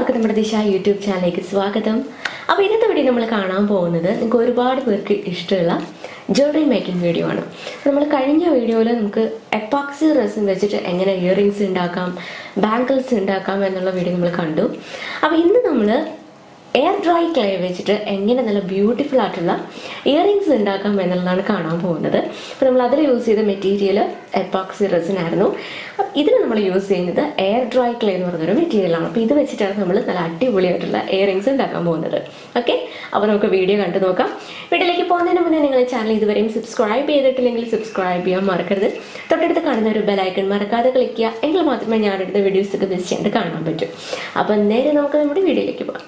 എല്ലാവർക്കും നമ്മുടെ ദിശ യൂട്യൂബ് ചാനലിലേക്ക് സ്വാഗതം അപ്പോൾ ഇന്നത്തെ വീഡിയോ നമ്മൾ കാണാൻ പോകുന്നത് നിങ്ങൾക്ക് ഒരുപാട് പേർക്ക് ഇഷ്ടമുള്ള ജ്വല്ലറി മേക്കിംഗ് വീഡിയോ ആണ് നമ്മൾ കഴിഞ്ഞ വീഡിയോയിൽ നമുക്ക് എപ്പോക്സി റെസിൻ വെച്ചിട്ട് എങ്ങനെ ഇയറിങ്സ് ഉണ്ടാക്കാം ബാങ്കിൾസ് ഉണ്ടാക്കാം എന്നുള്ള വീഡിയോ നമ്മൾ കണ്ടു അപ്പോൾ ഇന്ന് നമ്മൾ എയർ ഡ്രൈ ക്ലേ വെച്ചിട്ട് എങ്ങനെ നല്ല ബ്യൂട്ടിഫുൾ ആയിട്ടുള്ള ഇയറിങ്സ് ഉണ്ടാക്കാം എന്നുള്ളതാണ് കാണാൻ പോകുന്നത് അപ്പോൾ നമ്മൾ അതിൽ യൂസ് ചെയ്ത മെറ്റീരിയൽ എപ്പോക്സി റെസിൻ ആയിരുന്നു അപ്പം ഇതിന് നമ്മൾ യൂസ് ചെയ്യുന്നത് എയർ ഡ്രൈ ക്ലേ എന്ന് പറഞ്ഞൊരു മെറ്റീരിയലാണ് അപ്പോൾ ഇത് വെച്ചിട്ടാണ് നമ്മൾ നല്ല അടിപൊളിയായിട്ടുള്ള ഇയറിങ്സ് ഉണ്ടാക്കാൻ പോകുന്നത് ഓക്കെ അപ്പോൾ നമുക്ക് വീഡിയോ കണ്ടു നോക്കാം വീഡിയോയിലേക്ക് പോകുന്നതിന് മുന്നേ നിങ്ങൾ ചാനൽ ഇതുവരെയും സബ്സ്ക്രൈബ് ചെയ്തിട്ടില്ലെങ്കിൽ സബ്സ്ക്രൈബ് ചെയ്യാൻ മറക്കരുത് തൊട്ടടുത്ത് കാണുന്ന ഒരു ബെലൈക്കൺ മറക്കാതെ ക്ലിക്ക് ചെയ്യുക എങ്കിൽ മാത്രമേ ഞാനെടുത്ത വീഡിയോസ് ഒക്കെ മിസ് ചെയ്യാണ്ട് കാണാൻ പറ്റും അപ്പോൾ നേരെ നമുക്ക് നമ്മുടെ വീഡിയോയിലേക്ക് പോകാം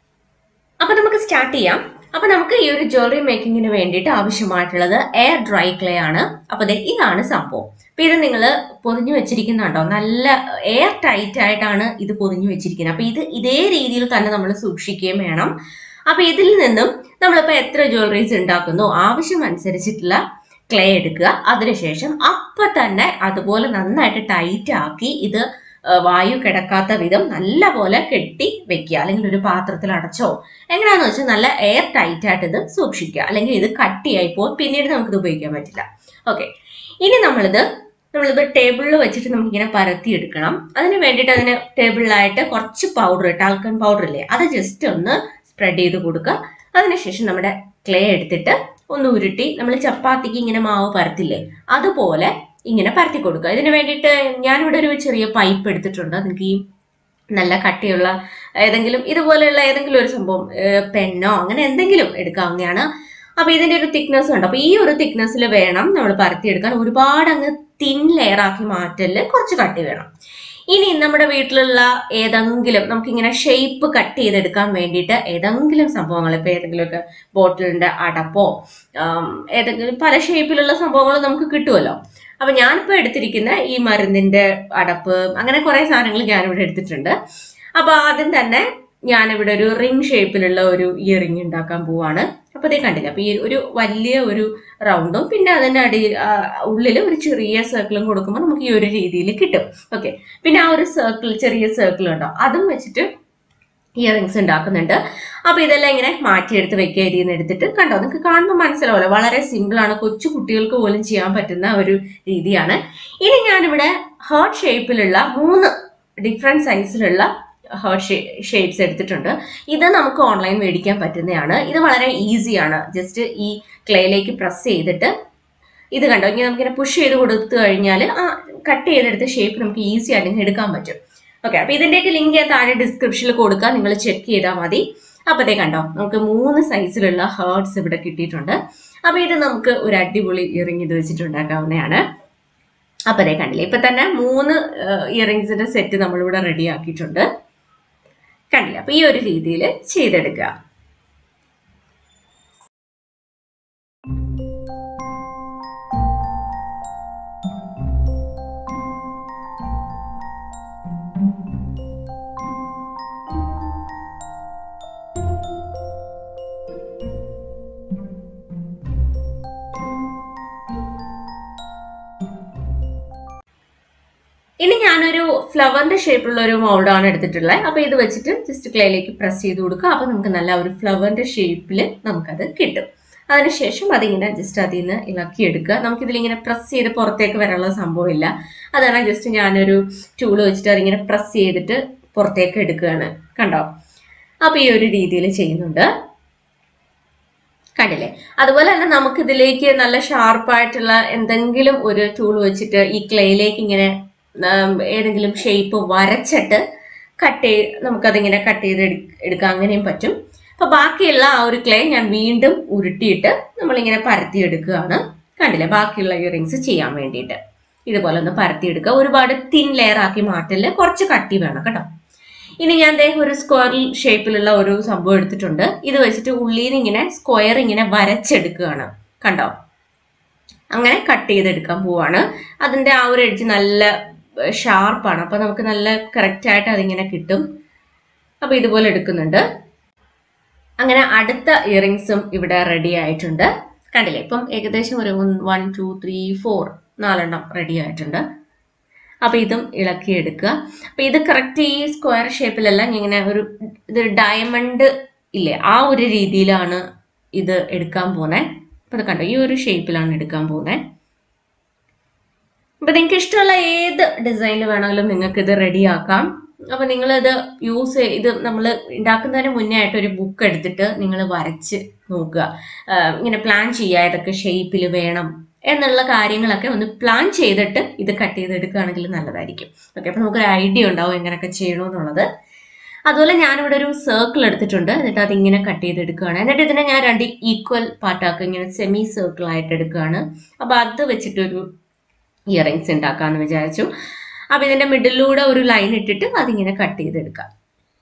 അപ്പൊ നമുക്ക് സ്റ്റാർട്ട് ചെയ്യാം അപ്പൊ നമുക്ക് ഈ ഒരു ജ്വല്ലറി മേക്കിങ്ങിന് വേണ്ടിയിട്ട് ആവശ്യമായിട്ടുള്ളത് എയർ ഡ്രൈ ക്ലേ ആണ് അപ്പൊ ദേ ഇതാണ് സംഭവം അപ്പൊ ഇത് നിങ്ങൾ പൊതിഞ്ഞു വെച്ചിരിക്കുന്നുണ്ടോ നല്ല എയർ ടൈറ്റ് ആയിട്ടാണ് ഇത് പൊതിഞ്ഞു വെച്ചിരിക്കുന്നത് അപ്പൊ ഇത് ഇതേ രീതിയിൽ തന്നെ നമ്മൾ സൂക്ഷിക്കുകയും വേണം അപ്പൊ ഇതിൽ നിന്നും നമ്മളിപ്പോ എത്ര ജ്വല്ലറീസ് ഉണ്ടാക്കുന്നു ആവശ്യം അനുസരിച്ചിട്ടുള്ള ക്ലേ എടുക്കുക അതിനുശേഷം അപ്പൊ തന്നെ അതുപോലെ നന്നായിട്ട് ടൈറ്റ് ആക്കി ഇത് ആ, വായു കിടക്കാത്ത വിധം നല്ല പോലെ കെട്ടി വെക്കുക അല്ലെങ്കിൽ ഒരു പാത്രത്തിൽ അടച്ചോ എങ്ങനെയാന്ന് വെച്ചാൽ നല്ല എയർ ടൈറ്റ് ആയിട്ട് ഇത് സൂക്ഷിക്കുക അല്ലെങ്കിൽ ഇത് കട്ടിയായി പോകും പിന്നീട് നമുക്കിത് ഉപയോഗിക്കാൻ പറ്റില്ല ഓക്കെ ഇനി നമ്മളിത് നമ്മളിത് ടേബിളിൽ വെച്ചിട്ട് നമുക്കിങ്ങനെ പരത്തി എടുക്കണം അതിന് വേണ്ടിയിട്ട് അതിന് ടേബിളിലായിട്ട് കുറച്ച് പൗഡർ ടാൽക്കൺ പൗഡർ ഇല്ലേ അത് ജസ്റ്റ് ഒന്ന് സ്പ്രെഡ് ചെയ്ത് കൊടുക്കുക അതിനുശേഷം നമ്മുടെ ക്ലേ എടുത്തിട്ട് ഒന്ന് ഉരുട്ടി നമ്മൾ ചപ്പാത്തിക്ക് ഇങ്ങനെ മാവ് പരത്തില്ലേ അതുപോലെ ഇങ്ങനെ പരത്തി കൊടുക്കുക ഇതിന് വേണ്ടിയിട്ട് ഞാനിവിടെ ഒരു ചെറിയ പൈപ്പ് എടുത്തിട്ടുണ്ട് നിങ്ങൾക്ക് ഈ നല്ല കട്ടിയുള്ള ഏതെങ്കിലും ഇതുപോലെയുള്ള ഏതെങ്കിലും ഒരു സംഭവം പെന്നോ അങ്ങനെ എന്തെങ്കിലും എടുക്കാവുന്നതാണ് അപ്പൊ ഇതിന്റെ ഒരു തിക്നെസ് ഉണ്ട് അപ്പൊ ഈ ഒരു തിക്നെസ്സിൽ വേണം നമ്മൾ പരത്തിയെടുക്കാൻ ഒരുപാട് അങ്ങ് തിൻ ലെയർ ആക്കി മാറ്റല് കുറച്ച് കട്ടി വേണം ഇനി നമ്മുടെ വീട്ടിലുള്ള ഏതെങ്കിലും നമുക്കിങ്ങനെ ഷേപ്പ് കട്ട് ചെയ്തെടുക്കാൻ വേണ്ടിയിട്ട് ഏതെങ്കിലും സംഭവങ്ങൾ ഇപ്പൊ ഏതെങ്കിലുമൊക്കെ ബോട്ടിലിന്റെ അടപ്പോ ആം, ഏതെങ്കിലും പല ഷേപ്പിലുള്ള സംഭവങ്ങൾ നമുക്ക് കിട്ടുമല്ലോ അപ്പൊ ഞാനിപ്പോ എടുത്തിരിക്കുന്ന ഈ മരുന്നിന്റെ അടപ്പ് അങ്ങനെ കുറെ സാധനങ്ങൾ ഞാനിവിടെ എടുത്തിട്ടുണ്ട് അപ്പൊ ആദ്യം തന്നെ ഞാനിവിടെ ഒരു റിംഗ് ഷേപ്പിലുള്ള ഒരു ഇയറിംഗ് ഉണ്ടാക്കാൻ പോവാണ് അപ്പൊ ഇതേ കണ്ടില്ല അപ്പൊ ഈ ഒരു വലിയ ഒരു റൗണ്ടും പിന്നെ അതിന്റെ അടി ഉള്ളിൽ ഒരു ചെറിയ സർക്കിളും കൊടുക്കുമ്പോൾ നമുക്ക് ഈ ഒരു രീതിയിൽ കിട്ടും ഓക്കെ പിന്നെ ആ ഒരു സർക്കിൾ ചെറിയ സർക്കിൾ ഉണ്ടോ അതും വെച്ചിട്ട് ഇയറിങ്സ് ഉണ്ടാക്കുന്നുണ്ട് അപ്പൊ ഇതെല്ലാം ഇങ്ങനെ മാറ്റിയെടുത്ത് വെക്കുക ഇതിൽ നിന്ന് എടുത്തിട്ട് കണ്ടോ നിങ്ങൾക്ക് കാണുമ്പോൾ മനസ്സിലാവല്ലോ വളരെ സിമ്പിൾ ആണ് കൊച്ചു കുട്ടികൾക്ക് പോലും ചെയ്യാൻ പറ്റുന്ന ഒരു രീതിയാണ് ഇനി ഞാനിവിടെ ഹേർട്ട് ഷേപ്പിലുള്ള മൂന്ന് ഡിഫറെന്റ് സൈസിലുള്ള ഹേർട്ട് ഷേപ്സ് എടുത്തിട്ടുണ്ട് ഇത് നമുക്ക് ഓൺലൈൻ മേടിക്കാൻ പറ്റുന്നതാണ് ഇത് വളരെ ഈസിയാണ് ജസ്റ്റ് ഈ ക്ലേയിലേക്ക് പ്രസ് ചെയ്തിട്ട് ഇത് കണ്ടോ ഇങ്ങനെ നമുക്കിങ്ങനെ പുഷ് ചെയ്ത് കൊടുത്തു കഴിഞ്ഞാൽ ആ കട്ട് ചെയ്തെടുത്ത ഷേപ്പ് നമുക്ക് ഈസി ആയിട്ട് എടുക്കാൻ പറ്റും ഓക്കെ അപ്പൊ ഇതിന്റെയൊക്കെ ലിങ്ക് ഞാൻ താഴെ ഡിസ്ക്രിപ്ഷനിൽ കൊടുക്കാം നിങ്ങൾ ചെക്ക് ചെയ്താൽ മതി അപ്പത്തേ കണ്ടോ നമുക്ക് മൂന്ന് സൈസിലുള്ള ഹേർട്സ് ഇവിടെ കിട്ടിയിട്ടുണ്ട് അപ്പൊ ഇത് നമുക്ക് ഒരു അടിപൊളി ഇയറിംഗ് ഇത് വെച്ചിട്ടുണ്ടാക്കാവുന്നതാണ് അപ്പൊ അതേ കണ്ടില്ലേ ഇപ്പൊ തന്നെ മൂന്ന് ഇയറിംഗ്സിന്റെ സെറ്റ് നമ്മളിവിടെ റെഡി ആക്കിയിട്ടുണ്ട് കണ്ടില്ല അപ്പൊ ഈ ഒരു രീതിയിൽ ചെയ്തെടുക്കുക ഇനി ഞാനൊരു ഫ്ലവറിന്റെ ഷേപ്പിലുള്ള ഒരു മൗൾഡാണ് എടുത്തിട്ടുള്ളത് അപ്പൊ ഇത് വെച്ചിട്ട് ജസ്റ്റ് ക്ലേയിലേക്ക് പ്രസ് ചെയ്ത് കൊടുക്കുക അപ്പൊ നമുക്ക് നല്ല ഒരു ഫ്ലവറിന്റെ ഷേപ്പിൽ നമുക്കത് കിട്ടും അതിനുശേഷം അതിങ്ങനെ ജസ്റ്റ് അതിൽ നിന്ന് ഇളക്കി എടുക്കുക നമുക്കിതിലിങ്ങനെ പ്രസ് ചെയ്ത് പുറത്തേക്ക് വരാനുള്ള സംഭവമില്ല അതാണ് ജസ്റ്റ് ഞാനൊരു ടൂള് വെച്ചിട്ട് അതിങ്ങനെ പ്രസ് ചെയ്തിട്ട് പുറത്തേക്ക് എടുക്കുകയാണ് കണ്ടോ അപ്പൊ ഈ ഒരു രീതിയിൽ ചെയ്യുന്നുണ്ട് കണ്ടില്ലേ അതുപോലെ തന്നെ നമുക്ക് ഇതിലേക്ക് നല്ല ഷാർപ്പായിട്ടുള്ള എന്തെങ്കിലും ഒരു ടൂൾ വെച്ചിട്ട് ഈ ക്ലേയിലേക്ക് ഇങ്ങനെ ഉം, ഏതെങ്കിലും ഷേപ്പ് വരച്ചിട്ട് കട്ട് ചെയ്ത് നമുക്കതിങ്ങനെ കട്ട് ചെയ്ത് എടു- എടുക്കാം അങ്ങനെയും പറ്റും അപ്പൊ ബാക്കിയുള്ള ആ ഒരു ക്ലേ ഞാൻ വീണ്ടും ഉരുട്ടിയിട്ട് നമ്മളിങ്ങനെ പരത്തി എടുക്കുകയാണ് കണ്ടില്ലേ ബാക്കിയുള്ള ഇയറിങ്സ് ചെയ്യാൻ വേണ്ടിയിട്ട് ഇതുപോലെ ഒന്ന് പരത്തി എടുക്കുക ഒരുപാട് തിൻ ലെയർ ആക്കി മാറ്റല് കുറച്ച് കട്ടി വേണം കേട്ടോ ഇനി ഞാൻ ദേ ഒരു സ്ക്വയർ ഷേപ്പിലുള്ള ഒരു സംഭവം എടുത്തിട്ടുണ്ട് ഇത് വെച്ചിട്ട് ഉള്ളിൽ നിന്ന് ഇങ്ങനെ സ്ക്വയർ ഇങ്ങനെ വരച്ചെടുക്കുകയാണ് കണ്ടോ അങ്ങനെ കട്ട് ചെയ്തെടുക്കാൻ പോവാണ് അതിന്റെ ആ ഒരു എഡ്ജ് നല്ല ഷാർപ്പാണ് അപ്പൊ നമുക്ക് നല്ല കറക്റ്റ് ആയിട്ട് അതിങ്ങനെ കിട്ടും അപ്പൊ ഇതുപോലെ എടുക്കുന്നുണ്ട് അങ്ങനെ അടുത്ത ഇയറിങ്സും ഇവിടെ റെഡി ആയിട്ടുണ്ട് കണ്ടില്ലേ ഇപ്പം ഏകദേശം ഒരു വൺ ടു ത്രീ ഫോർ നാലെണ്ണം റെഡി ആയിട്ടുണ്ട് അപ്പോൾ ഇതും ഇളക്കിയെടുക്കുക അപ്പോൾ ഇത് കറക്റ്റ് ഈ സ്ക്വയർ ഷേപ്പിലല്ല ഇങ്ങനെ ഒരു ഇത് ഡയമണ്ട് ഇല്ലേ ആ ഒരു രീതിയിലാണ് ഇത് എടുക്കാൻ പോകുന്നത് അപ്പോൾ ഇത് കണ്ടോ ഈ ഒരു ഷേപ്പിലാണ് എടുക്കാൻ പോകുന്നത് അപ്പോൾ നിങ്ങൾക്ക് ഇഷ്ടമുള്ള ഏത് ഡിസൈനിൽ വേണമെങ്കിലും നിങ്ങൾക്ക് ഇത് റെഡിയാക്കാം അപ്പോൾ നിങ്ങളിത് യൂസ് ഇത് നമ്മൾ ഉണ്ടാക്കുന്നതിന് മുന്നേ ആയിട്ട് ഒരു ബുക്ക് എടുത്തിട്ട് നിങ്ങൾ വരച്ച് നോക്കുക ആഹ് ഇങ്ങനെ പ്ലാൻ ചെയ്യുക ഏതൊക്കെ ഷേപ്പിൽ വേണം എന്നുള്ള കാര്യങ്ങളൊക്കെ ഒന്ന് പ്ലാൻ ചെയ്തിട്ട് ഇത് കട്ട് ചെയ്തെടുക്കുകയാണെങ്കിൽ നല്ലതായിരിക്കും ഓക്കെ അപ്പോൾ നമുക്കൊരു ഐഡിയ ഉണ്ടാവും എങ്ങനെയൊക്കെ ചെയ്യണമെന്നുള്ളത് അതുപോലെ ഞാനിവിടെ ഒരു സർക്കിൾ എടുത്തിട്ടുണ്ട് എന്നിട്ട് അത് ഇങ്ങനെ കട്ട് ചെയ്തെടുക്കുകയാണ് എന്നിട്ട് ഇതിനെ ഞാൻ രണ്ട് ഈക്വൽ പാർട്ടാക്കുക ഇങ്ങനെ സെമി സർക്കിൾ ആയിട്ട് എടുക്കുകയാണ് അപ്പോൾ അത് വെച്ചിട്ടൊരു ഇയറിങ്സ് ഉണ്ടാക്കാമെന്ന് വിചാരിച്ചു അപ്പോൾ ഇതിൻ്റെ മിഡിലൂടെ ഒരു ലൈൻ ഇട്ടിട്ട് അതിങ്ങനെ കട്ട് ചെയ്തെടുക്കാം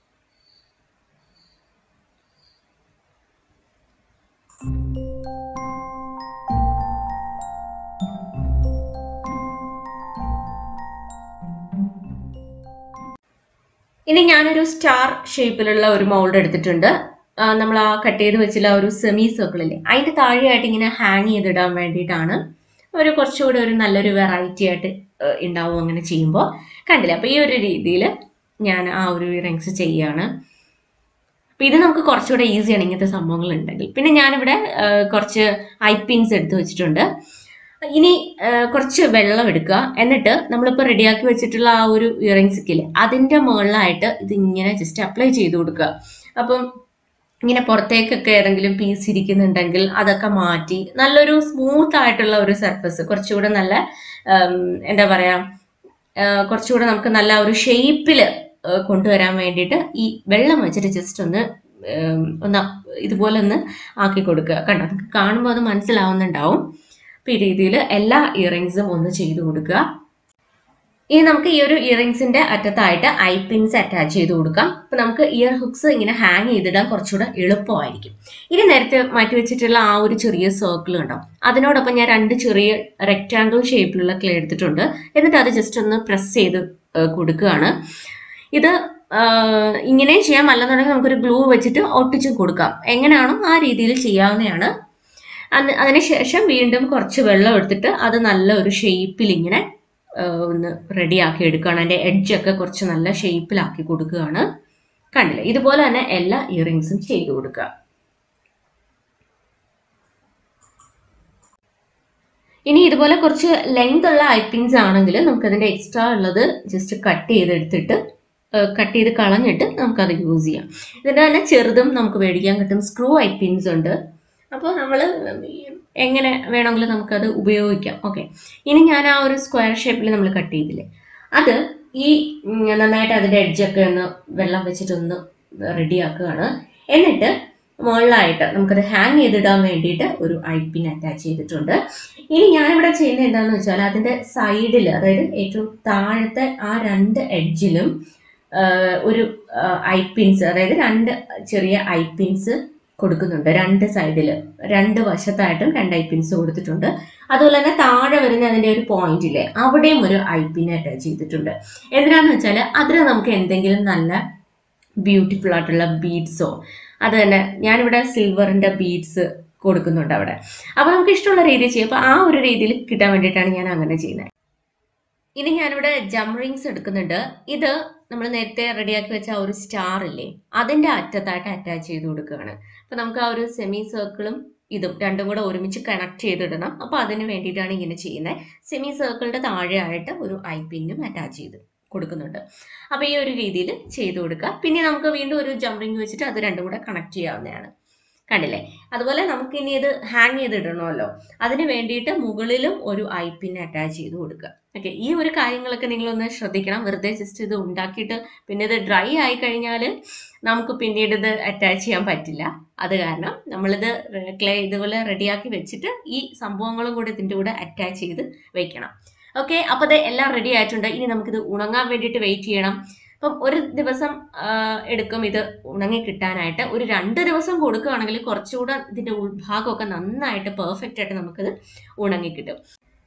ഇനി ഞാനൊരു സ്റ്റാർ ഷേപ്പിലുള്ള ഒരു മൗൾഡ് എടുത്തിട്ടുണ്ട് നമ്മൾ ആ കട്ട് ചെയ്ത് വെച്ചുള്ള ഒരു സെമി സർക്കിളില്ലേ അതിൻ്റെ താഴെയായിട്ട് ഇങ്ങനെ ഹാങ് ചെയ്തിടാൻ വേണ്ടിയിട്ടാണ് ഒരു കുറച്ചുകൂടി ഒരു നല്ലൊരു വെറൈറ്റി ആയിട്ട് ആ, ഉണ്ടാവും അങ്ങനെ ചെയ്യുമ്പോൾ കണ്ടില്ല അപ്പോൾ ഈ ഒരു രീതിയിൽ ഞാൻ ആ ഒരു റിങ്സ് ചെയ്യുകയാണ് അപ്പം ഇത് നമുക്ക് കുറച്ചുകൂടെ ഈസിയാണ് ഇങ്ങനത്തെ സംഭവങ്ങൾ ഉണ്ടെങ്കിൽ പിന്നെ ഞാനിവിടെ ആ, കുറച്ച് ഐ പിൻസ് എടുത്ത് വെച്ചിട്ടുണ്ട് ഇനി ആ, കുറച്ച് വെള്ളം എടുക്കുക എന്നിട്ട് നമ്മളിപ്പോൾ റെഡിയാക്കി വെച്ചിട്ടുള്ള ആ ഒരു ഇയറിങ്സ് ഇല്ലേ അതിൻ്റെ മുകളിലായിട്ട് ഇത് ഇങ്ങനെ ജസ്റ്റ് അപ്ലൈ ചെയ്ത് കൊടുക്കുക അപ്പം ഇങ്ങനെ പുറത്തേക്കൊക്കെ ഏതെങ്കിലും പീസ് ഇരിക്കുന്നുണ്ടെങ്കിൽ അതൊക്കെ മാറ്റി നല്ലൊരു സ്മൂത്ത് ആയിട്ടുള്ള ഒരു സർഫസ് കുറച്ചുകൂടെ നല്ല ഉം, എന്താ പറയുക കുറച്ചുകൂടെ നമുക്ക് നല്ല ഒരു ഷേപ്പിൽ കൊണ്ടുവരാൻ വേണ്ടിയിട്ട് ഈ വെള്ളം വെച്ചിട്ട് ജസ്റ്റ് ഒന്ന് ഉം, ഒന്ന് ഇതുപോലെ ഒന്ന് ആക്കി കൊടുക്കുക കണ്ടോ നമുക്ക് കാണുമ്പോൾ അത് മനസ്സിലാവുന്നുണ്ടാവും അപ്പോൾ ഈ രീതിയിൽ എല്ലാ ഇയറിങ്സും ഒന്ന് ചെയ്ത് കൊടുക്കുക ഇനി നമുക്ക് ഈ ഒരു ഇയറിങ്സിന്റെ അറ്റത്തായിട്ട് ഐ പിൻസ് അറ്റാച്ച് ചെയ്ത് കൊടുക്കാം അപ്പൊ നമുക്ക് ഇയർ ഹുക്സ് ഇങ്ങനെ ഹാങ് ചെയ്തിടാൻ കുറച്ചുകൂടെ എളുപ്പമായിരിക്കും ഇനി നേരത്തെ മാറ്റി വെച്ചിട്ടുള്ള ആ ഒരു ചെറിയ സർക്കിൾ ഉണ്ടാവും അതിനോടൊപ്പം ഞാൻ രണ്ട് ചെറിയ റെക്റ്റാങ്കിൾ ഷേപ്പിലുള്ള ക്ലേ എടുത്തിട്ടുണ്ട് എന്നിട്ട് അത് ജസ്റ്റ് ഒന്ന് പ്രസ് ചെയ്ത് ഏഹ് കൊടുക്കുകയാണ് ഇത് ആഹ് ഇങ്ങനെയും ചെയ്യാം അല്ലെന്നുണ്ടെങ്കിൽ നമുക്കൊരു ഗ്ലൂ വെച്ചിട്ട് ഒട്ടിച്ചും കൊടുക്കാം എങ്ങനെയാണോ ആ രീതിയിൽ ചെയ്യാവുന്നതാണ് അന്ന് അതിനുശേഷം വീണ്ടും കുറച്ച് വെള്ളം എടുത്തിട്ട് അത് നല്ല ഒരു ഷേപ്പിൽ ഇങ്ങനെ ആഹ് ഒന്ന് റെഡിയാക്കി എടുക്കുകയാണ് അതിൻ്റെ എഡ്ജൊക്കെ കുറച്ച് നല്ല ഷേപ്പിലാക്കി കൊടുക്കുകയാണ് കണ്ടില്ലേ ഇതുപോലെ തന്നെ എല്ലാ ഇയറിങ്സും ചെയ്തു കൊടുക്കുക ഇനി ഇതുപോലെ കുറച്ച് ലെങ്ത് ഉള്ള ഐപ്പിൻസ് ആണെങ്കിൽ നമുക്കതിൻ്റെ എക്സ്ട്രാ ഉള്ളത് ജസ്റ്റ് കട്ട് ചെയ്തെടുത്തിട്ട് കട്ട് ചെയ്ത് കളഞ്ഞിട്ട് നമുക്കത് യൂസ് ചെയ്യാം ഇതിൻ്റെ തന്നെ ചെറുതും നമുക്ക് മേടിക്കാൻ കിട്ടും സ്ക്രൂ ഐപ്പിൻസ് ഉണ്ട് അപ്പോൾ നമ്മൾ എങ്ങനെ വേണമെങ്കിലും നമുക്കത് ഉപയോഗിക്കാം ഓക്കെ ഇനി ഞാൻ ആ ഒരു സ്ക്വയർ ഷേപ്പിൽ നമ്മൾ കട്ട് ചെയ്തില്ലേ അത് ഈ ഉം, നന്നായിട്ട് അതിൻ്റെ എഡ്ജൊക്കെ ഒന്ന് വെള്ളം വെച്ചിട്ടൊന്ന് റെഡിയാക്കുകയാണ് എന്നിട്ട് മുകളിലായിട്ട് നമുക്കത് ഹാങ് ചെയ്തിടാൻ വേണ്ടിയിട്ട് ഒരു ഐപ്പിൻ അറ്റാച്ച് ചെയ്തിട്ടുണ്ട് ഇനി ഞാനിവിടെ ചെയ്യുന്നത് എന്താണെന്ന് വെച്ചാൽ അതിൻ്റെ സൈഡിൽ അതായത് ഏറ്റവും താഴത്തെ ആ രണ്ട് എഡ്ജിലും ഒരു ഐപ്പിൻസ് അതായത് രണ്ട് ചെറിയ ഐപ്പിൻസ് കൊടുക്കുന്നുണ്ട് രണ്ട് സൈഡിൽ രണ്ട് വശത്തായിട്ടും രണ്ട് ഐപ്പിൻസ് കൊടുത്തിട്ടുണ്ട് അതുപോലെ തന്നെ താഴെ വരുന്ന അതിൻ്റെ ഒരു പോയിന്റിലെ അവിടെയും ഒരു ഐപ്പിൻ അറ്റാച്ച് ചെയ്തിട്ടുണ്ട് എന്തിനാന്ന് വെച്ചാൽ അതിൽ നമുക്ക് എന്തെങ്കിലും നല്ല ബ്യൂട്ടിഫുൾ ആയിട്ടുള്ള ബീഡ്സോ അത് തന്നെ ഞാനിവിടെ സിൽവറിൻ്റെ ബീഡ്സ് കൊടുക്കുന്നുണ്ട് അവിടെ അപ്പോൾ നമുക്ക് ഇഷ്ടമുള്ള രീതിയിൽ ചെയ്യും അപ്പോൾ ആ ഒരു രീതിയിൽ കിട്ടാൻ വേണ്ടിയിട്ടാണ് ഞാൻ അങ്ങനെ ചെയ്യുന്നത് ഇനി ഞാനിവിടെ ജം റിങ്സ് എടുക്കുന്നുണ്ട് ഇത് നമ്മൾ നേരത്തെ റെഡിയാക്കി വെച്ച ആ ഒരു സ്റ്റാർ ഇല്ലേ അതിൻ്റെ അറ്റത്തായിട്ട് അറ്റാച്ച് ചെയ്ത് കൊടുക്കുകയാണ് അപ്പോൾ നമുക്ക് ആ ഒരു സെമി സർക്കിളും ഇതും രണ്ടും കൂടെ ഒരുമിച്ച് കണക്ട് ചെയ്തിടണം അപ്പോൾ അതിന് വേണ്ടിയിട്ടാണ് ഇങ്ങനെ ചെയ്യുന്നത് സെമി സർക്കിളിൻ്റെ താഴെയായിട്ട് ഒരു ഐ പിന്നും അറ്റാച്ച് ചെയ്ത് കൊടുക്കുന്നുണ്ട് അപ്പോൾ ഈ ഒരു രീതിയിൽ ചെയ്ത് കൊടുക്കുക പിന്നെ നമുക്ക് വീണ്ടും ഒരു ജംറിങ് വെച്ചിട്ട് അത് രണ്ടും കൂടെ കണക്ട് ചെയ്യാവുന്നതാണ് കണ്ടില്ലേ അതുപോലെ നമുക്ക് ഇനി ഇത് ഹാങ് ചെയ്തിടണമല്ലോ അതിന് വേണ്ടിയിട്ട് മുകളിലും ഒരു ഐ പിൻ അറ്റാച്ച് ചെയ്ത് കൊടുക്കുക ഓക്കെ ഈ ഒരു കാര്യങ്ങളൊക്കെ നിങ്ങളൊന്ന് ശ്രദ്ധിക്കണം വെറുതെ ജസ്റ്റ് ഇത് ഉണ്ടാക്കിയിട്ട് പിന്നെ ഇത് ഡ്രൈ ആയി കഴിഞ്ഞാൽ നമുക്ക് പിന്നീട് ഇത് അറ്റാച്ച് ചെയ്യാൻ പറ്റില്ല അത് കാരണം നമ്മളിത് ക്ലേ ഇതുപോലെ റെഡിയാക്കി വെച്ചിട്ട് ഈ സംഭവങ്ങളും കൂടെ ഇതിൻ്റെ കൂടെ അറ്റാച്ച് ചെയ്ത് വെക്കണം ഓക്കെ അപ്പോൾ ഇത് എല്ലാം റെഡി ആയിട്ടുണ്ട് ഇനി നമുക്കിത് ഉണങ്ങാൻ വേണ്ടിയിട്ട് വെയിറ്റ് ചെയ്യണം അപ്പം ഒരു ദിവസം ആ, എടുക്കും ഇത് ഉണങ്ങി കിട്ടാനായിട്ട് ഒരു രണ്ട് ദിവസം കൊടുക്കുകയാണെങ്കിൽ കുറച്ചുകൂടെ ഇതിൻ്റെ ഉൾഭാഗമൊക്കെ നന്നായിട്ട് പെർഫെക്റ്റ് ആയിട്ട് നമുക്കിത് ഉണങ്ങി കിട്ടും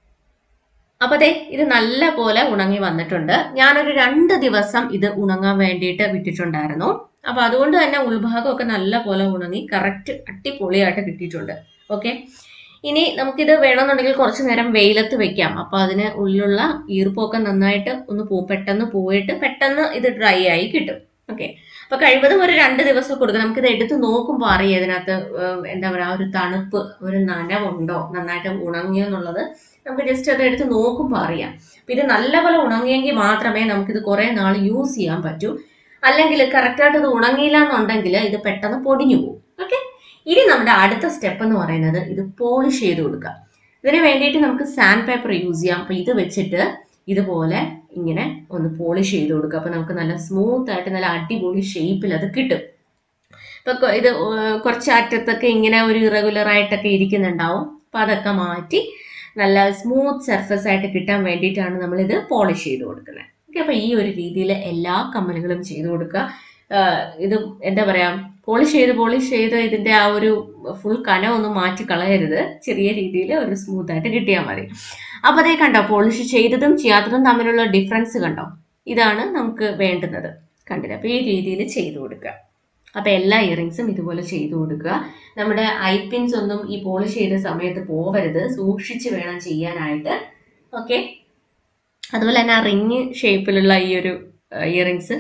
അപ്പോൾ അതെ ഇത് നല്ല പോലെ ഉണങ്ങി വന്നിട്ടുണ്ട് ഞാനൊരു രണ്ട് ദിവസം ഇത് ഉണങ്ങാൻ വേണ്ടിയിട്ട് വിട്ടിട്ടുണ്ടായിരുന്നു അപ്പോൾ അതുകൊണ്ട് തന്നെ ഉൾഭാഗമൊക്കെ നല്ല പോലെ ഉണങ്ങി കറക്റ്റ് അടിപൊളിയായിട്ട് കിട്ടിയിട്ടുണ്ട് ഓക്കെ ഇനി നമുക്കിത് വേണമെന്നുണ്ടെങ്കിൽ കുറച്ച് നേരം വെയിലത്ത് വെക്കാം അപ്പൊ അതിന് ഉള്ളിലുള്ള ഈർപ്പൊക്കെ നന്നായിട്ട് ഒന്ന് പോ പെട്ടെന്ന് പോയിട്ട് പെട്ടെന്ന് ഇത് ഡ്രൈ ആയി കിട്ടും ഓക്കെ അപ്പൊ കഴിവതും ഒരു രണ്ട് ദിവസം കൊടുക്കണം നമുക്കിത് എടുത്ത് നോക്കുമ്പോൾ അറിയാം ഇതിനകത്ത് ഏഹ് എന്താ പറയാ ഒരു തണുപ്പ് ഒരു നനവുണ്ടോ നന്നായിട്ട് ഉണങ്ങിയോ എന്നുള്ളത് നമുക്ക് ജസ്റ്റ് അത് എടുത്ത് നോക്കുമ്പോൾ അറിയാം അപ്പൊ ഇത് നല്ലപോലെ ഉണങ്ങിയെങ്കിൽ മാത്രമേ നമുക്കിത് കുറെ നാൾ യൂസ് ചെയ്യാൻ പറ്റൂ അല്ലെങ്കിൽ കറക്റ്റായിട്ട് ഇത് ഉണങ്ങിയില്ല എന്നുണ്ടെങ്കിൽ ഇത് പെട്ടെന്ന് പൊടിഞ്ഞു പോകും ഓക്കെ ഇനി നമ്മുടെ അടുത്ത സ്റ്റെപ്പ് എന്ന് പറയുന്നത് ഇത് പോളിഷ് ചെയ്ത് കൊടുക്കുക ഇതിന് വേണ്ടിയിട്ട് നമുക്ക് സാൻഡ് പേപ്പർ യൂസ് ചെയ്യാം അപ്പൊ ഇത് വെച്ചിട്ട് ഇതുപോലെ ഇങ്ങനെ ഒന്ന് പോളിഷ് ചെയ്ത് കൊടുക്കുക അപ്പൊ നമുക്ക് നല്ല സ്മൂത്ത് ആയിട്ട് നല്ല അടിപൊളി ഷേപ്പിൽ അത് കിട്ടും ഇപ്പൊ കൊ- ഇത് ഏർ കുറച്ച് അറ്റത്തൊക്കെ ഇങ്ങനെ ഒരു ഇറഗുലർ ആയിട്ടൊക്കെ ഇരിക്കുന്നുണ്ടാവും അപ്പൊ അതൊക്കെ മാറ്റി നല്ല സ്മൂത്ത് സർഫസ് ആയിട്ട് കിട്ടാൻ വേണ്ടിയിട്ടാണ് നമ്മൾ ഇത് പോളിഷ് ചെയ്ത് കൊടുക്കുന്നത് ഓക്കെ അപ്പൊ ഈ ഒരു രീതിയിൽ എല്ലാ കമ്മലുകളും ചെയ്ത് കൊടുക്കുക ആഹ് ഇത് എന്താ പറയാ പോളിഷ് ചെയ്ത് പോളിഷ് ചെയ്ത് ഇതിന്റെ ആ ഒരു ഫുൾ കനം ഒന്നും മാറ്റി കളയരുത് ചെറിയ രീതിയിൽ ഒരു സ്മൂത്ത് ആയിട്ട് കിട്ടിയാൽ മതി അപ്പൊ അതേ കണ്ടോ പോളിഷ് ചെയ്തതും ചെയ്യാത്തതും തമ്മിലുള്ള ഡിഫറൻസ് കണ്ടോ ഇതാണ് നമുക്ക് വേണ്ടുന്നത് കണ്ടില്ല അപ്പൊ ഈ രീതിയിൽ ചെയ്തു കൊടുക്കുക അപ്പൊ എല്ലാ ഇയറിങ്സും ഇതുപോലെ ചെയ്തു കൊടുക്കുക നമ്മുടെ ഐ പിൻസ് ഒന്നും ഈ പോളിഷ് ചെയ്ത സമയത്ത് പോവരുത് സൂക്ഷിച്ച് വേണം ചെയ്യാനായിട്ട് ഓക്കെ അതുപോലെ തന്നെ ആ റിങ് ഷേപ്പിലുള്ള ഈ ഒരു ഇയറിങ്സ്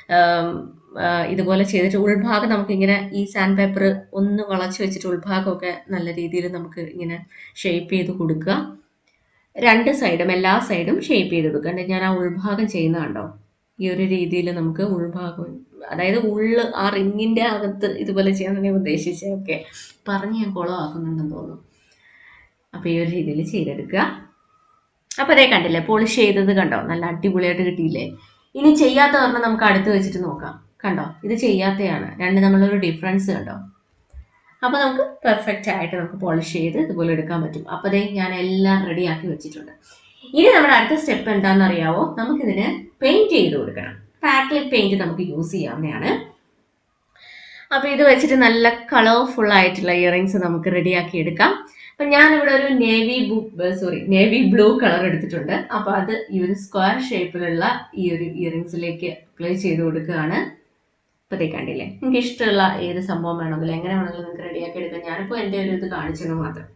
ഇതുപോലെ ചെയ്തിട്ട് ഉൾഭാഗം നമുക്ക് ഇങ്ങനെ ഈ സാൻഡ് പേപ്പർ ഒന്ന് വളച്ച് വെച്ചിട്ട് ഉൾഭാഗമൊക്കെ നല്ല രീതിയിൽ നമുക്ക് ഇങ്ങനെ ഷേപ്പ് ചെയ്ത് കൊടുക്കുക രണ്ട് സൈഡും എല്ലാ സൈഡും ഷേപ്പ് ചെയ്ത് കൊടുക്കുക എന്നിട്ട് ഞാൻ ആ ഉൾഭാഗം ചെയ്യുന്ന കണ്ടോ ഈ ഒരു രീതിയിൽ നമുക്ക് ഉൾഭാഗം അതായത് ഉള്ള് ആ റിങ്ങിന്റെ അകത്ത് ഇതുപോലെ ചെയ്യാൻ ഞാൻ ഉദ്ദേശിച്ചത് ഓക്കെ പറഞ്ഞ് ഞാൻ കുളമാക്കുന്നുണ്ടെന്ന് തോന്നുന്നു അപ്പൊ ഈ ഒരു രീതിയിൽ ചെയ്തെടുക്കുക അപ്പൊ അതേ കണ്ടില്ലേ പോളിഷ് ചെയ്തത് കണ്ടോ നല്ല അടിപൊളിയായിട്ട് കിട്ടിയില്ലേ ഇനി ചെയ്യാത്ത പറഞ്ഞാൽ നമുക്ക് അടുത്ത് വെച്ചിട്ട് നോക്കാം കണ്ടോ ഇത് ചെയ്യാത്തയാണ് രണ്ട് നമ്മളൊരു ഡിഫറൻസ് കണ്ടോ അപ്പൊ നമുക്ക് പെർഫെക്റ്റ് ആയിട്ട് നമുക്ക് പോളിഷ് ചെയ്ത് ഇതുപോലെ എടുക്കാൻ പറ്റും അപ്പൊ ദേ ഞാൻ എല്ലാം റെഡിയാക്കി വെച്ചിട്ടുണ്ട് ഇനി നമ്മുടെ അടുത്ത സ്റ്റെപ്പ് എന്താണെന്ന് അറിയാവോ നമുക്കിതിന് പെയിന്റ് ചെയ്ത് കൊടുക്കണം പാക്ലിക് പെയിന്റ് നമുക്ക് യൂസ് ചെയ്യാവുന്നതാണ് അപ്പൊ ഇത് വെച്ചിട്ട് നല്ല കളർഫുൾ ആയിട്ടുള്ള ഇയറിങ്സ് നമുക്ക് റെഡിയാക്കി എടുക്കാം അപ്പൊ ഞാൻ ഇവിടെ ഒരു navy sorry navy blue colour എടുത്തിട്ടുണ്ട് അപ്പൊ അത് ഈ ഒരു സ്ക്വയർ ഷേപ്പിലുള്ള ഈ ഒരു ഇയറിങ്സിലേക്ക് അപ്ലൈ ചെയ്ത് കൊടുക്കുകയാണ് ഇപ്പൊ ദേ കണ്ടില്ലേ നിങ്ങൾക്ക് ഇഷ്ടമുള്ള ഏത് സംഭവം വേണമെങ്കിലും എങ്ങനെ വേണമെങ്കിലും നിങ്ങൾക്ക് റെഡിയാക്കി എടുക്കാം ഞാനിപ്പോ എൻ്റെ ഒരു ഇത് കാണിച്ചത് മാത്രം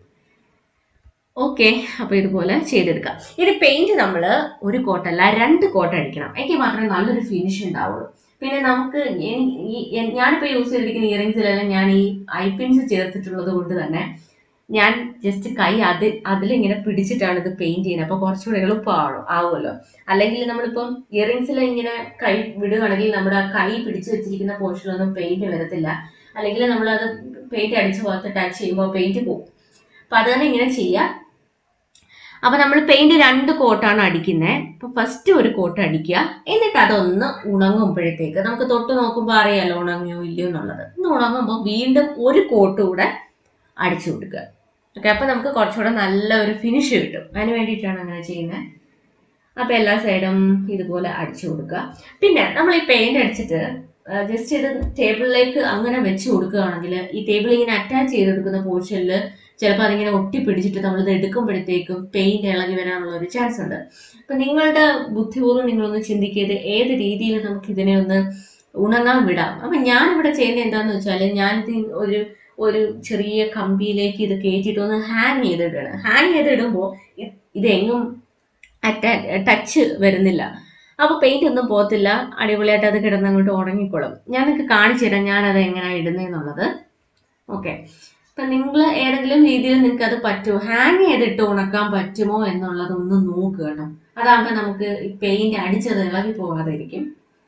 ഓക്കെ അപ്പൊ ഇതുപോലെ ചെയ്തെടുക്കാം ഇത് പെയിന്റ് നമ്മൾ ഒരു കോട്ടല്ല രണ്ട് കോട്ട അടിക്കണം എങ്കിൽ മാത്രമേ നല്ലൊരു ഫിനിഷ് ഉണ്ടാവുള്ളൂ പിന്നെ നമുക്ക് എൻ- ഈ- എൻ- ഞാനിപ്പോ യൂസ് ചെയ്തിരിക്കുന്ന ഇയറിങ്സിലെല്ലാം ഞാൻ ഈ ഐപിൻസ് ചേർത്തിട്ടുള്ളത് കൊണ്ട് തന്നെ ഞാൻ ജസ്റ്റ് കൈ അത് അതിലിങ്ങനെ പിടിച്ചിട്ടാണ് ഇത് പെയിന്റ് ചെയ്യുന്നത് അപ്പൊ കുറച്ചുകൂടെ എളുപ്പമാവും ആവുമല്ലോ അല്ലെങ്കിൽ നമ്മളിപ്പം ഇയറിങ്സിൽ ഇങ്ങനെ കൈ വിടുകയാണെങ്കിൽ നമ്മുടെ ആ കൈ പിടിച്ചു വെച്ചിരിക്കുന്ന പോർഷനൊന്നും പെയിന്റ് വരത്തില്ല അല്ലെങ്കിൽ നമ്മൾ അത് പെയിന്റ് അടിച്ച ഭാഗത്ത് ടച്ച് ചെയ്യുമ്പോൾ പെയിന്റ് പോകും അപ്പൊ അത് തന്നെ ഇങ്ങനെ ചെയ്യാം അപ്പൊ നമ്മൾ പെയിന്റ് രണ്ട് കോട്ടാണ് അടിക്കുന്നത് അപ്പൊ ഫസ്റ്റ് ഒരു കോട്ട് അടിക്കുക എന്നിട്ട് അതൊന്ന് ഉണങ്ങുമ്പോഴത്തേക്ക് നമുക്ക് തൊട്ട് നോക്കുമ്പോൾ അറിയാലോ ഉണങ്ങിയോ ഇല്ലയോ എന്നുള്ളത് ഒന്ന് ഉണങ്ങുമ്പോൾ വീണ്ടും ഒരു കോട്ട് കൂടെ അടിച്ചു കൊടുക്കുക ഓക്കെ അപ്പൊ നമുക്ക് കുറച്ചുകൂടെ നല്ല ഒരു ഫിനിഷ് കിട്ടും അതിന് വേണ്ടിയിട്ടാണ് അങ്ങനെ ചെയ്യുന്നത് അപ്പൊ എല്ലാ സൈഡും ഇതുപോലെ അടിച്ചു കൊടുക്കുക പിന്നെ നമ്മൾ ഈ പെയിന്റ് അടിച്ചിട്ട് ജസ്റ്റ് ഇത് ടേബിളിലേക്ക് അങ്ങനെ വെച്ച് കൊടുക്കുകയാണെങ്കിൽ ഈ ടേബിൾ ഇങ്ങനെ അറ്റാച്ച് ചെയ്ത് കൊടുക്കുന്ന പോർഷനിൽ ചിലപ്പോൾ അതിങ്ങനെ ഒട്ടിപ്പിടിച്ചിട്ട് നമ്മളിത് എടുക്കുമ്പോഴത്തേക്കും പെയിന്റ് ഇളകി വരാനുള്ള ഒരു ചാൻസ് ഉണ്ട് അപ്പൊ നിങ്ങളുടെ ബുദ്ധിപൂർവ്വം നിങ്ങളൊന്ന് ചിന്തിക്കരുത് ഏത് രീതിയിൽ നമുക്ക് ഇതിനെ ഒന്ന് ഉണങ്ങാൻ വിടാം അപ്പൊ ഞാനിവിടെ ചെയ്യുന്നത് എന്താന്ന് വെച്ചാൽ ഞാനിത് ഒരു ഒരു ചെറിയ കമ്പിയിലേക്ക് ഇത് കയറ്റിയിട്ട് ഒന്ന് ഹാങ് ചെയ്തിട്ടാണ് ഹാങ് ചെയ്തിടുമ്പോൾ ഇതെങ്ങും അറ്റാ ടച്ച് വരുന്നില്ല അപ്പൊ പെയിന്റ് ഒന്നും പോകത്തില്ല അടിപൊളിയായിട്ട് അത് കിടന്ന് അങ്ങോട്ട് ഉണങ്ങിക്കോളും ഞാൻ നിങ്ങൾക്ക് കാണിച്ചു തരാം ഞാനത് എങ്ങനെയാണ് ഇടുന്നതെന്നുള്ളത് ഓക്കെ അപ്പൊ നിങ്ങൾ ഏതെങ്കിലും രീതിയിൽ നിങ്ങൾക്ക് അത് പറ്റുമോ ഹാങ് ചെയ്തിട്ട് ഉണക്കാൻ പറ്റുമോ എന്നുള്ളത് ഒന്ന് നോക്കുക കേട്ടോ അതാകുമ്പോൾ നമുക്ക് ഈ പെയിന്റ് അടിച്ചത് ഇളകി പോകാതെ ഇരിക്കും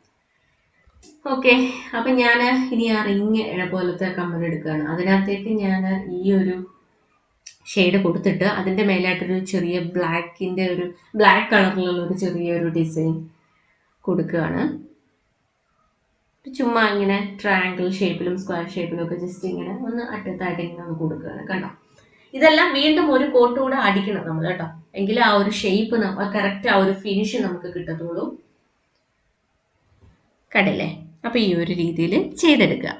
ഓക്കെ അപ്പൊ ഞാൻ ഇനി ആ റിങ് പോലത്തെ കമ്മൽ എടുക്കുകയാണ് അതിനകത്തേക്ക് ഞാൻ ഈ ഒരു ഷെയ്ഡ് കൊടുത്തിട്ട് അതിന്റെ മേലായിട്ടൊരു ചെറിയ ബ്ലാക്കിന്റെ ഒരു ബ്ലാക്ക് കളറിലുള്ള ഒരു ചെറിയൊരു ഡിസൈൻ കൊടുക്കുകയാണ് ചുമ്മാ ഇങ്ങനെ ട്രയാങ്കിൾ ഷേപ്പിലും സ്ക്വയർ ഷേപ്പിലും ഒക്കെ ജസ്റ്റ് ഇങ്ങനെ ഒന്ന് അറ്റത്തായിട്ട് ഇങ്ങനെ ഒന്ന് കൊടുക്കുകയാണ് കണ്ടോ ഇതെല്ലാം വീണ്ടും ഒരു കോട്ട് കൂടെ അടിക്കണം നമ്മൾ കേട്ടോ എങ്കിലും ആ ഒരു ഷേപ്പ് കറക്റ്റ് ആ ഒരു ഫിനിഷ് നമുക്ക് കിട്ടത്തുള്ളൂ കണ്ടില്ലേ അപ്പൊ ഈ ഒരു രീതിയിൽ ചെയ്തെടുക്കുക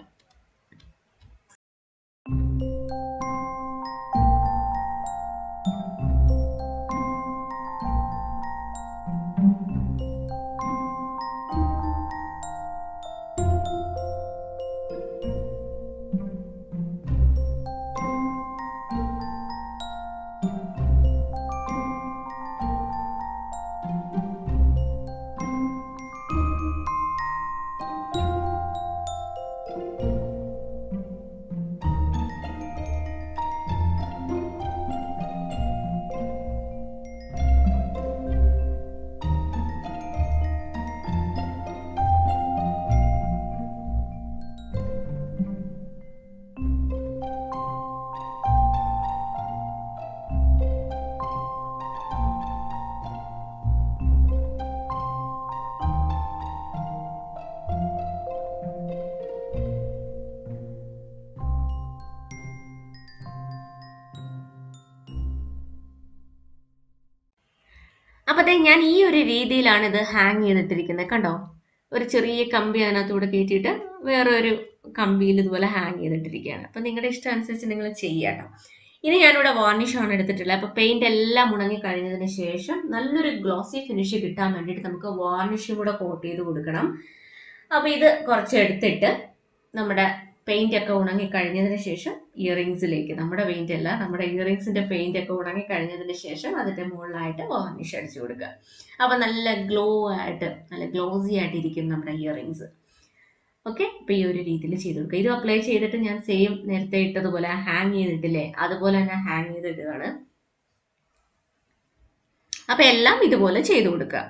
അപ്പത്തേ ഞാൻ ഈ ഒരു രീതിയിലാണ് ഇത് ഹാങ് ചെയ്തിട്ടിരിക്കുന്നത് കണ്ടോ ഒരു ചെറിയ കമ്പി അതിനകത്തൂടെ കയറ്റിയിട്ട് വേറെ ഒരു കമ്പിയിൽ ഇതുപോലെ ഹാങ് ചെയ്തിട്ടിരിക്കുകയാണ് അപ്പം നിങ്ങളുടെ ഇഷ്ടം അനുസരിച്ച് നിങ്ങൾ ചെയ്യാം കേട്ടോ ഇനി ഞാനിവിടെ varnish ആണ് എടുത്തിട്ടുള്ളത് അപ്പോൾ പെയിന്റ് എല്ലാം ഉണങ്ങി കഴിഞ്ഞതിന് ശേഷം നല്ലൊരു ഗ്ലോസി ഫിനിഷ് കിട്ടാൻ വേണ്ടിയിട്ട് നമുക്ക് വാർണിഷും കൂടെ കോട്ട് ചെയ്ത് കൊടുക്കണം അപ്പോൾ ഇത് കുറച്ച് എടുത്തിട്ട് നമ്മുടെ പെയിന്റ് ഒക്കെ ഉണങ്ങി കഴിഞ്ഞതിന് ശേഷം ഇയറിങ്സിലേക്ക് നമ്മുടെ പെയിന്റ് അല്ല നമ്മുടെ ഇയറിങ്സിന്റെ പെയിന്റ് ഒക്കെ ഉണങ്ങി കഴിഞ്ഞതിന് ശേഷം അതിന്റെ മുകളിലായിട്ട് വാർണിഷ് അടിച്ചു കൊടുക്കുക അപ്പൊ നല്ല ഗ്ലോ ആയിട്ട് നല്ല ഗ്ലോസി ആയിട്ട് ഇരിക്കും നമ്മുടെ ഇയറിങ്സ് ഓക്കെ അപ്പൊ ഈ ഒരു രീതിയിൽ ചെയ്ത് കൊടുക്കുക ഇത് അപ്ലൈ ചെയ്തിട്ട് ഞാൻ സെയിം നേരത്തെ ഇട്ടതുപോലെ ഹാങ് ചെയ്തിട്ടില്ലേ അതുപോലെ തന്നെ ഹാങ് ചെയ്തിടുകയാണ് അപ്പൊ എല്ലാം ഇതുപോലെ ചെയ്ത് കൊടുക്കുക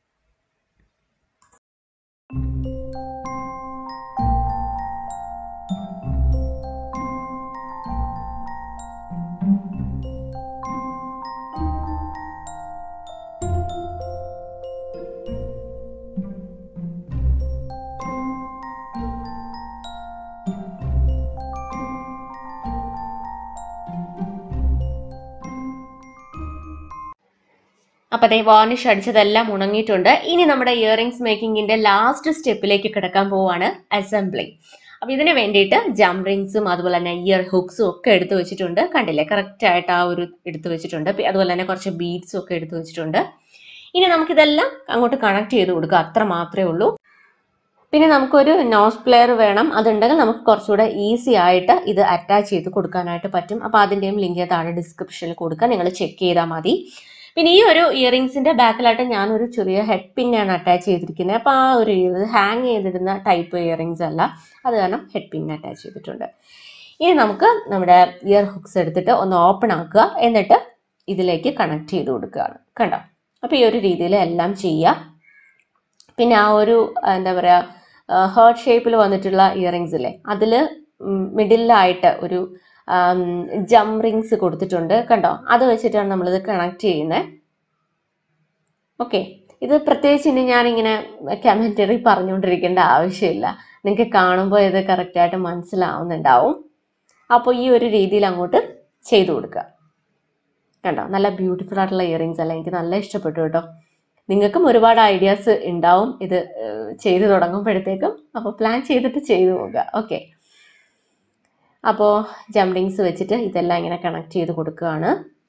അപ്പൊ അതേ വാർണിഷ് അടിച്ചതെല്ലാം ഉണങ്ങിയിട്ടുണ്ട് ഇനി നമ്മുടെ ഇയറിംഗ്സ് മേക്കിങ്ങിന്റെ ലാസ്റ്റ് സ്റ്റെപ്പിലേക്ക് കിടക്കാൻ പോവാണ് അസംബ്ലിങ് അപ്പൊ ഇതിന് വേണ്ടിയിട്ട് ജം റിങ്സും അതുപോലെ തന്നെ ഇയർ ഹുക്സും ഒക്കെ എടുത്തു വെച്ചിട്ടുണ്ട് കണ്ടില്ലേ കറക്റ്റ് ആയിട്ട് ആ ഒരു എടുത്തു വെച്ചിട്ടുണ്ട് പി- അതുപോലെ തന്നെ കുറച്ച് ബീഡ്സും ഒക്കെ എടുത്തു വെച്ചിട്ടുണ്ട് ഇനി നമുക്കിതെല്ലാം അങ്ങോട്ട് കണക്ട് ചെയ്ത് കൊടുക്കുക അത്ര മാത്രമേ ഉള്ളൂ പിന്നെ നമുക്കൊരു നോസ് പ്ലെയർ വേണം അതുണ്ടെങ്കിൽ നമുക്ക് കുറച്ചുകൂടെ ഈസി ആയിട്ട് ഇത് അറ്റാച്ച് ചെയ്ത് കൊടുക്കാനായിട്ട് പറ്റും അപ്പോൾ അതിൻ്റെയും ലിങ്ക് താഴെ ഡിസ്ക്രിപ്ഷനിൽ കൊടുക്കുക നിങ്ങൾ ചെക്ക് ചെയ്താൽ മതി പിന്നെ ഈ ഒരു ഇയറിങ്സിന്റെ ബാക്കിലായിട്ട് ഞാനൊരു ചെറിയ ഹെഡ് പിന്നാണ് അറ്റാച്ച് ചെയ്തിരിക്കുന്നത് അപ്പോൾ ആ ഒരു ഹാങ് ചെയ്തിടുന്ന ടൈപ്പ് ഇയറിങ്സ് അല്ല അത് കാരണം ഹെഡ് പിൻ അറ്റാച്ച് ചെയ്തിട്ടുണ്ട് ഇനി നമുക്ക് നമ്മുടെ ഇയർ ഹുക്സ് എടുത്തിട്ട് ഒന്ന് ഓപ്പൺ ആക്കുക എന്നിട്ട് ഇതിലേക്ക് കണക്ട് ചെയ്ത് കൊടുക്കുകയാണ് കണ്ടോ അപ്പോൾ ഈ ഒരു രീതിയിൽ എല്ലാം ചെയ്യുക പിന്നെ ആ ഒരു ആ, എന്താ പറയുക ഹേർട്ട് ഷേപ്പിൽ വന്നിട്ടുള്ള ഇയറിങ്സ് ഇല്ലേ അതിൽ മിഡിലായിട്ട് ഒരു ജം റിങ്സ് കൊടുത്തിട്ടുണ്ട് കണ്ടോ അത് വെച്ചിട്ടാണ് നമ്മളിത് കണക്ട് ചെയ്യുന്നത് ഓക്കെ ഇത് പ്രത്യേകിച്ച് ഇനി ഞാനിങ്ങനെ കമൻറ്ററി പറഞ്ഞുകൊണ്ടിരിക്കേണ്ട ആവശ്യമില്ല നിങ്ങൾക്ക് കാണുമ്പോൾ ഇത് കറക്റ്റായിട്ട് മനസ്സിലാവുന്നുണ്ടാവും അപ്പോൾ ഈ ഒരു രീതിയിൽ അങ്ങോട്ട് ചെയ്തു കൊടുക്കുക കണ്ടോ നല്ല ബ്യൂട്ടിഫുൾ ആയിട്ടുള്ള ഇയറിങ്സ് അല്ല എനിക്ക് നല്ല ഇഷ്ടപ്പെട്ടു കേട്ടോ നിങ്ങൾക്കും ഒരുപാട് ഐഡിയാസ് ഉണ്ടാവും ഇത് ഏഹ്, ചെയ്തു തുടങ്ങുമ്പോഴത്തേക്കും അപ്പോൾ പ്ലാൻ ചെയ്തിട്ട് ചെയ്തു നോക്കുക ഓക്കെ അപ്പോൾ ജംറിങ്സ് വെച്ചിട്ട് ഇതെല്ലാം ഇങ്ങനെ കണക്ട് ചെയ്ത് കൊടുക്കുകയാണ്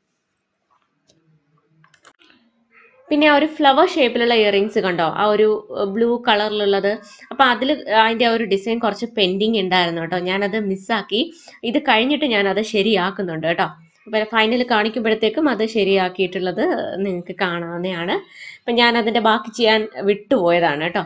പിന്നെ ആ ഒരു ഫ്ലവർ ഷേപ്പിലുള്ള ഇയറിങ്സ് കണ്ടോ ആ ഒരു ബ്ലൂ കളറിലുള്ളത് അപ്പോൾ അതിൽ അതിൻ്റെ ആ ഒരു ഡിസൈൻ കുറച്ച് പെൻഡിങ് ഉണ്ടായിരുന്നു കേട്ടോ ഞാനത് മിസ്സാക്കി ഇത് കഴിഞ്ഞിട്ട് ഞാനത് ശരിയാക്കുന്നുണ്ട് കേട്ടോ അപ്പോൾ ഫൈനൽ കാണിക്കുമ്പോഴത്തേക്കും അത് ശരിയാക്കിയിട്ടുള്ളത് നിങ്ങൾക്ക് കാണാവുന്നതാണ് അപ്പം ഞാൻ അതിൻ്റെ ബാക്കി ചെയ്യാൻ വിട്ടുപോയതാണ് കേട്ടോ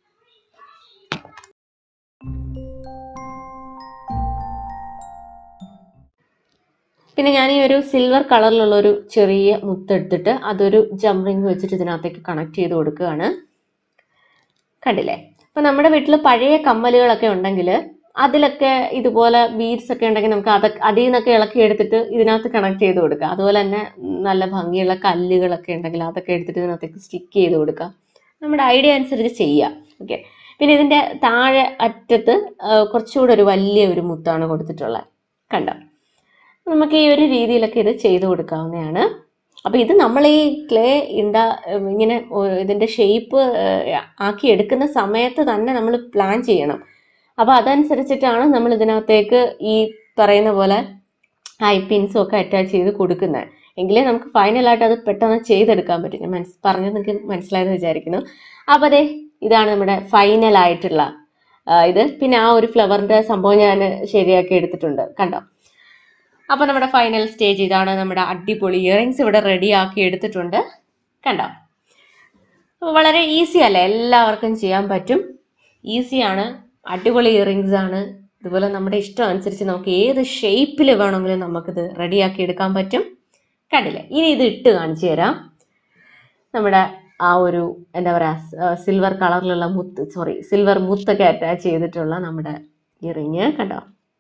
പിന്നെ ഞാൻ ഈ ഒരു സിൽവർ കളറിലുള്ള ഒരു ചെറിയ മുത്തെടുത്തിട്ട് അതൊരു ജംറിങ് വെച്ചിട്ട് ഇതിനകത്തേക്ക് കണക്ട് ചെയ്ത് കൊടുക്കുകയാണ് കണ്ടില്ലേ അപ്പൊ നമ്മുടെ വീട്ടിൽ പഴയ കമ്മലുകളൊക്കെ ഉണ്ടെങ്കിൽ അതിലൊക്കെ ഇതുപോലെ ബീഡ്സ് ഒക്കെ ഉണ്ടെങ്കിൽ നമുക്ക് അതൊക്കെ അതിൽ നിന്നൊക്കെ ഇളക്കി എടുത്തിട്ട് ഇതിനകത്ത് കണക്ട് ചെയ്ത് കൊടുക്കുക അതുപോലെ തന്നെ നല്ല ഭംഗിയുള്ള കല്ലുകളൊക്കെ ഉണ്ടെങ്കിൽ അതൊക്കെ എടുത്തിട്ട് ഇതിനകത്തേക്ക് സ്റ്റിക്ക് ചെയ്ത് കൊടുക്കുക നമ്മുടെ ഐഡിയ അനുസരിച്ച് ചെയ്യുക ഓക്കെ പിന്നെ ഇതിൻ്റെ താഴെ അറ്റത്ത് ആ, കുറച്ചുകൂടെ ഒരു വലിയ ഒരു മുത്താണ് കൊടുത്തിട്ടുള്ളത് കണ്ടോ നമുക്ക് ഈ ഒരു രീതിയിലൊക്കെ ഇത് ചെയ്തു കൊടുക്കാവുന്നതാണ് അപ്പോൾ ഇത് നമ്മൾ ഈ ക്ലേ ഉണ്ടാ ഇങ്ങനെ ഒ- ഇതിൻ്റെ ഷേപ്പ് ആക്കി എടുക്കുന്ന സമയത്ത് തന്നെ നമ്മൾ പ്ലാൻ ചെയ്യണം അപ്പോൾ അതനുസരിച്ചിട്ടാണ് നമ്മൾ ഇതിനകത്തേക്ക് ഈ പറയുന്ന പോലെ ഐ പിൻസും ഒക്കെ അറ്റാച്ച് ചെയ്ത് കൊടുക്കുന്നത് എങ്കിലേ നമുക്ക് ഫൈനലായിട്ട് അത് പെട്ടെന്ന് ചെയ്തെടുക്കാൻ പറ്റും ഞാൻ മനസ് പറഞ്ഞത് നിങ്ങൾക്ക് മനസ്സിലായെന്ന് വിചാരിക്കുന്നു അപ്പോൾ അതെ ഇതാണ് നമ്മുടെ ഫൈനൽ ആയിട്ടുള്ള ആ, ഇത് പിന്നെ ആ ഒരു ഫ്ലവറിൻ്റെ സംഭവം ഞാൻ ശരിയാക്കി എടുത്തിട്ടുണ്ട് കണ്ടോ അപ്പോൾ നമ്മുടെ ഫൈനൽ സ്റ്റേജ് ഇതാണ് നമ്മുടെ അടിപൊളി ഇയറിങ്സ് ഇവിടെ റെഡി ആക്കി എടുത്തിട്ടുണ്ട് കണ്ടോ അപ്പോൾ വളരെ ഈസി അല്ലേ എല്ലാവർക്കും ചെയ്യാൻ പറ്റും ഈസിയാണ് അടിപൊളി ഇയറിങ്സ് ആണ് ഇതുപോലെ നമ്മുടെ ഇഷ്ടം അനുസരിച്ച് നമുക്ക് ഏത് ഷേപ്പിൽ വേണമെങ്കിലും നമുക്കിത് റെഡിയാക്കി എടുക്കാൻ പറ്റും കണ്ടില്ലേ ഇനി ഇത് ഇട്ട് കാണിച്ചു തരാം നമ്മുടെ ആ ഒരു എന്താ പറയുക സിൽവർ കളറിലുള്ള മുത്ത് സോറി സിൽവർ മുത്തൊക്കെ അറ്റാച്ച് ചെയ്തിട്ടുള്ള നമ്മുടെ ഇയറിങ് കണ്ടോ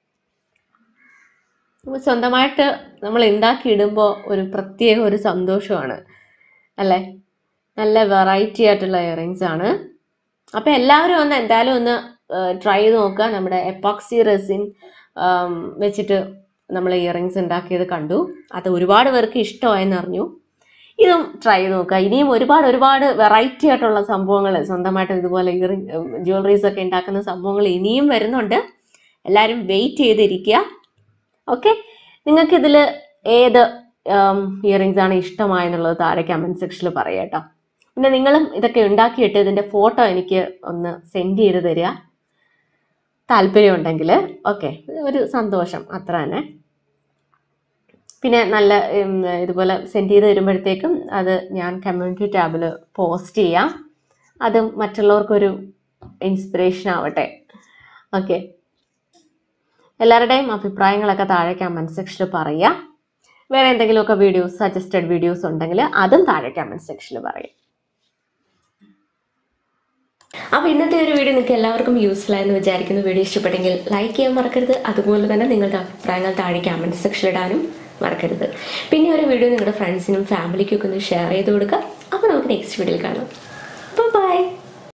അപ്പോൾ സ്വന്തമായിട്ട് നമ്മൾ ഉണ്ടാക്കി ഇടുമ്പോൾ ഒരു പ്രത്യേക ഒരു സന്തോഷമാണ് അല്ലേ നല്ല വെറൈറ്റി ആയിട്ടുള്ള ഇയറിങ്സ് ആണ് അപ്പോൾ എല്ലാവരും ഒന്ന് എന്തായാലും ഒന്ന് ട്രൈ ചെയ്ത് നോക്കുക നമ്മുടെ എപ്പോക്സി റെസിൻ വെച്ചിട്ട് നമ്മൾ ഇയറിങ്സ് ഉണ്ടാക്കിയത് കണ്ടു അത് ഒരുപാട് പേർക്ക് ഇഷ്ടമായെന്ന് അറിഞ്ഞു ഇതും ട്രൈ ചെയ്ത് നോക്കുക ഇനിയും ഒരുപാട് ഒരുപാട് വെറൈറ്റി ആയിട്ടുള്ള സംഭവങ്ങൾ സ്വന്തമായിട്ട് ഇതുപോലെ ഇയറിംഗ് ജ്വല്ലറീസ് ഒക്കെ ഉണ്ടാക്കുന്ന സംഭവങ്ങൾ ഇനിയും വരുന്നുണ്ട് എല്ലാവരും വെയിറ്റ് ചെയ്തിരിക്കുക ഓക്കെ നിങ്ങൾക്ക് ഇതിൽ ഏത് ഇയറിങ്സ് ആണ് ഇഷ്ടമായെന്നുള്ളത് താഴെ കമൻറ്റ് സെക്ഷനിൽ പറയാം കേട്ടോ പിന്നെ നിങ്ങളും ഇതൊക്കെ ഉണ്ടാക്കിയിട്ട് ഇതിൻ്റെ ഫോട്ടോ എനിക്ക് ഒന്ന് സെൻഡ് ചെയ്ത് തരിക താല്പര്യമുണ്ടെങ്കിൽ ഓക്കെ ഒരു സന്തോഷം അത്ര തന്നെ പിന്നെ നല്ല ഉം, ഇതുപോലെ സെൻഡ് ചെയ്ത് തരുമ്പോഴത്തേക്കും അത് ഞാൻ കമ്മ്യൂണിറ്റി ടാബിൽ പോസ്റ്റ് ചെയ്യാം അതും മറ്റുള്ളവർക്കൊരു ഇൻസ്പിറേഷൻ ആവട്ടെ ഓക്കെ എല്ലാവരുടെയും അഭിപ്രായങ്ങളൊക്കെ താഴെ കമൻറ്റ് സെക്ഷനിൽ പറയാം വേറെ എന്തെങ്കിലുമൊക്കെ വീഡിയോസ് സജസ്റ്റഡ് വീഡിയോസ് ഉണ്ടെങ്കിൽ അതും താഴെ കമൻറ്റ് സെക്ഷനിൽ പറയാം അപ്പോൾ ഇന്നത്തെ ഒരു വീഡിയോ നിങ്ങൾക്ക് എല്ലാവർക്കും യൂസ്ഫുൾ ആയെന്ന് വിചാരിക്കുന്നു വീഡിയോ ഇഷ്ടപ്പെട്ടെങ്കിൽ ലൈക്ക് ചെയ്യാൻ മറക്കരുത് അതുപോലെ തന്നെ നിങ്ങളുടെ അഭിപ്രായങ്ങൾ താഴെ കമൻറ്റ് സെക്ഷനിൽ ഇടാനും മറക്കരുത് പിന്നെ ഒരു വീഡിയോ നിങ്ങളുടെ ഫ്രണ്ട്സിനും ഫാമിലിക്കും ഒക്കെ ഒന്ന് ഷെയർ ചെയ്ത് കൊടുക്കുക അപ്പോൾ നമുക്ക് നെക്സ്റ്റ് വീഡിയോയിൽ കാണാം